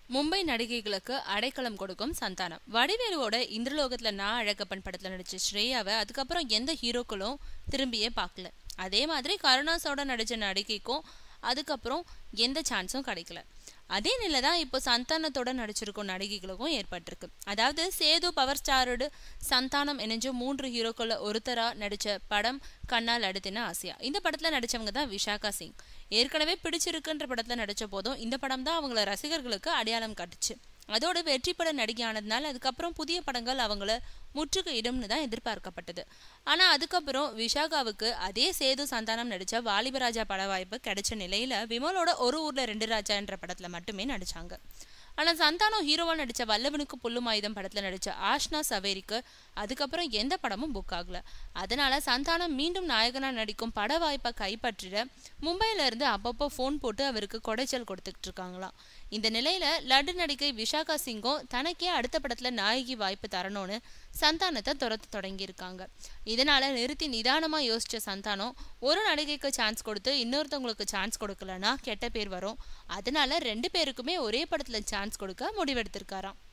மும்பை நடிகைகளுக்கு அடைக்கலம் கொடுக்கும் சந்தானம் வடிவேலுவோட இந்திரலோகத்துல நான் அழகப்பன் படத்துல நடிச்ச ஸ்ரேயாவை அதுக்கப்புறம் எந்த ஹீரோக்களும் திரும்பியே பார்க்கல அதே மாதிரி கருணாஸோட நடிச்ச நடிகைக்கும் அதுக்கப்புறம் எந்த சான்ஸும் கிடைக்கல அதே நிலை தான் இப்போ சந்தானத்தோட நடிச்சிருக்கும் நடிகைகளுக்கும் ஏற்பட்டிருக்கு அதாவது சேது பவர் ஸ்டாரோடு சந்தானம் இணைஞ்சு மூன்று ஹீரோக்கள் ஒருத்தரா நடிச்ச படம் கண்ணால் அடுத்தின ஆசியா இந்த படத்துல நடிச்சவங்க தான் விஷாகா சிங் ஏற்கனவே பிடிச்சிருக்குன்ற படத்துல நடிச்ச போதும் இந்த படம் தான் அவங்கள ரசிகர்களுக்கு அடையாளம் காட்டுச்சு அதோட வெற்றி பட நடிகையானதுனால அதுக்கப்புறம் புதிய படங்கள் அவங்கள முற்றுக்கு இடும்னு தான் எதிர்பார்க்கப்பட்டது ஆனா அதுக்கப்புறம் விஷாகாவுக்கு அதே சேது சந்தானம் நடிச்ச வாலிபராஜா பட வாய்ப்பு கிடைச்ச நிலையில விமலோட ஒரு ஊர்ல ரெண்டு ராஜா என்ற படத்துல மட்டுமே நடிச்சாங்க ஆனா சந்தானம் ஹீரோவா நடிச்ச வல்லவனுக்கு புல்லும் ஆயுதம் படத்துல நடிச்ச ஆஷ்னா சவேரிக்கு அதுக்கப்புறம் எந்த படமும் புக் ஆகல அதனால சந்தானம் மீண்டும் நாயகனா நடிக்கும் பட வாய்ப்பை கைப்பற்றிட மும்பையில இருந்து அப்பப்போ ஃபோன் போட்டு அவருக்கு கொடைச்சல் கொடுத்துக்கிட்டு இருக்காங்களாம் இந்த நிலையில லட்டு நடிகை விஷாகா சிங்கும் தனக்கே அடுத்த படத்துல நாயகி வாய்ப்பு தரணும்னு சந்தானத்தை துரத்த தொடங்கியிருக்காங்க இதனால நிறுத்தி நிதானமா யோசிச்ச சந்தானம் ஒரு நடிகைக்கு சான்ஸ் கொடுத்து இன்னொருத்தவங்களுக்கு சான்ஸ் கொடுக்கலன்னா கெட்ட பேர் வரும் அதனால ரெண்டு பேருக்குமே ஒரே படத்துல சான்ஸ் கொடுக்க முடிவெடுத்திருக்காராம்